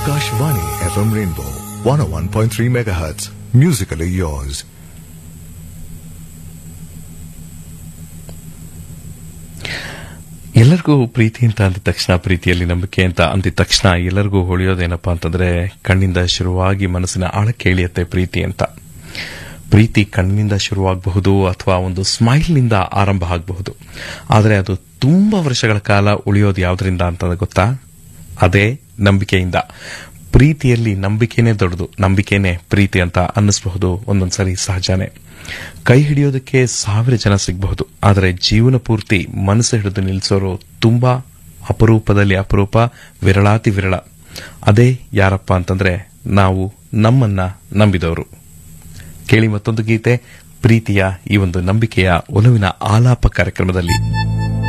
Akashvani FM Rainbow 101.3 MHz. Musically yours. ಎಲ್ಲರಿಗೂ ಪ್ರೀತಿ ಅಂತ ಅಂದ ತಕ್ಷಣ ಪ್ರೀತಿಯಲ್ಲಿ ನಂಬಿಕೆ ಅಂತ ಅಂದಿದ ತಕ್ಷಣ ಎಲ್ಲರಿಗೂ ಹೊಳೆಯೋದೇನಪ್ಪಾ ಅಂತಂದ್ರೆ ಕಣ್ಣಿಂದ ಶುರುವಾಗಿ ಮನಸ್ಸಿನ ಆಳಕ್ಕೆ ಇಳಿಯತ್ತೆ ಪ್ರೀತಿ ಅಂತ ಪ್ರೀತಿ ಕಣ್ಣಿನಿಂದ ಶುರುವಾಗಬಹುದು ಅಥವಾ ಒಂದು ಸ್ಮೈಲ್ನಿಂದ ಆರಂಭ ಆಗಬಹುದು ಆದರೆ ಅದು ತುಂಬಾ ವರ್ಷಗಳ ಕಾಲ ಉಳಿಯೋದು ಯಾವುದರಿಂದ ಅಂತ ಗೊತ್ತಾ ಅದೇ ನಂಬಿಕೆಯಿಂದ ಪ್ರೀತಿಯಲ್ಲಿ ನಂಬಿಕೆನೇ ದೊಡ್ಡದು ನಂಬಿಕೆನೇ ಪ್ರೀತಿ ಅಂತ ಅನ್ನಿಸಬಹುದು ಒಂದೊಂದ್ಸರಿ ಸಹಜನೇ ಕೈ ಹಿಡಿಯೋದಕ್ಕೆ ಸಾವಿರ ಜನ ಸಿಗಬಹುದು ಆದರೆ ಜೀವನ ಪೂರ್ತಿ ಮನಸ್ಸು ಹಿಡಿದು ನಿಲ್ಲಿಸೋರು ತುಂಬಾ ಅಪರೂಪದಲ್ಲಿ ಅಪರೂಪ ವಿರಳಾತಿ ವಿರಳ ಅದೇ ಯಾರಪ್ಪ ಅಂತಂದ್ರೆ ನಾವು ನಮ್ಮನ್ನ ನಂಬಿದವರು ಕೇಳಿ ಮತ್ತೊಂದು ಗೀತೆ ಪ್ರೀತಿಯ ಈ ಒಂದು ನಂಬಿಕೆಯ ಒಲವಿನ ಆಲಾಪ ಕಾರ್ಯಕ್ರಮದಲ್ಲಿ